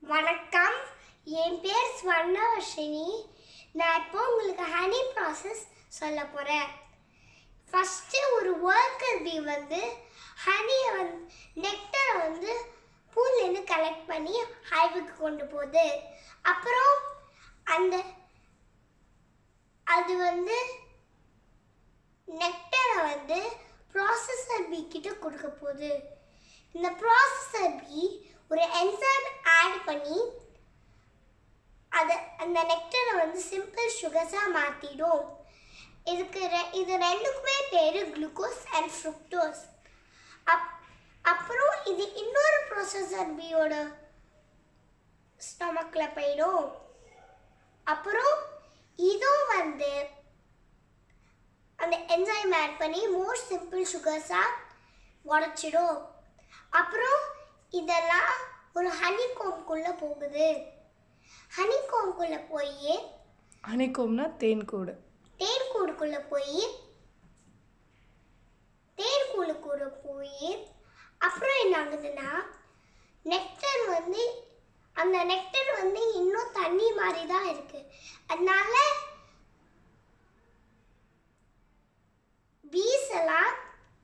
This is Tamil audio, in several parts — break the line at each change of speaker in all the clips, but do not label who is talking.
வணக்கம் என் பேர் ஸ்வர்ணவர்ஷினி நான் இப்போ உங்களுக்கு ஹனி ப்ராசஸ் சொல்ல போகிறேன் ஃபஸ்ட்டு ஒரு ஒர்க்கர் பீ வந்து ஹனியை வந்து நெக்டரை வந்து பூலேருந்து கலெக்ட் பண்ணி ஹைவுக்கு கொண்டு போகுது அப்புறம் அந்த அது வந்து நெக்டரை வந்து ப்ராசஸர் பீ கிட்ட கொடுக்க போகுது இந்த ப்ராசஸர் பி ஒரு என்சைம் ஆட் பண்ணி அதை அந்த நெக்டரை வந்து சிம்பிள் சுகர்ஸாக மாற்றிடும் இதுக்கு ரெ இது ரெண்டுக்குமே பேர் குளுக்கோஸ் அண்ட் ஃப்ருக்டோஸ் அப் அப்புறம் இது இன்னொரு ப்ராசஸர் பியோட ஸ்டொமக்கில் போயிடும் அப்புறம் இதுவும் வந்து அந்த என்சைம் ஆட் பண்ணி மோர் சிம்பிள் சுகர்ஸாக உடச்சிடும் அப்புறம் இதெல்லாம் ஒரு ஹனி கோம்குள்ளே போகுது ஹனி கோம்குள்ளே போய்
ஹனிகோம்னா தேன் கூடு
தேன் கூடுக்குள்ளே போய் தேன் கூடுக்குள்ள போய் அப்புறம் என்ன ஆகுதுன்னா நெக்டர் வந்து அந்த நெக்டர் வந்து இன்னும் தண்ணி மாதிரி தான் இருக்கு அதனால பீஸ் எல்லாம்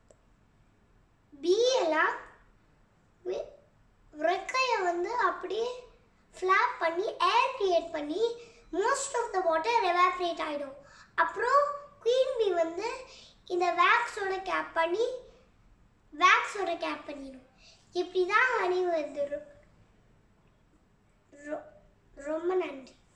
பீ எல்லாம் வி- ரெக்கைய வந்து அப்படியே ஃப்ளாப் பண்ணி ஏர் கிரியேட் பண்ணி most of the water evaporate ஆகிடும் அப்புறம் குயின் பீ வந்து இந்த வேக்ஸோட கேப் பண்ணி வேக்ஸோட கேப் பண்ணிடும் இப்படி தான் ஹனி வந்துடும் ரொம்ப நன்றி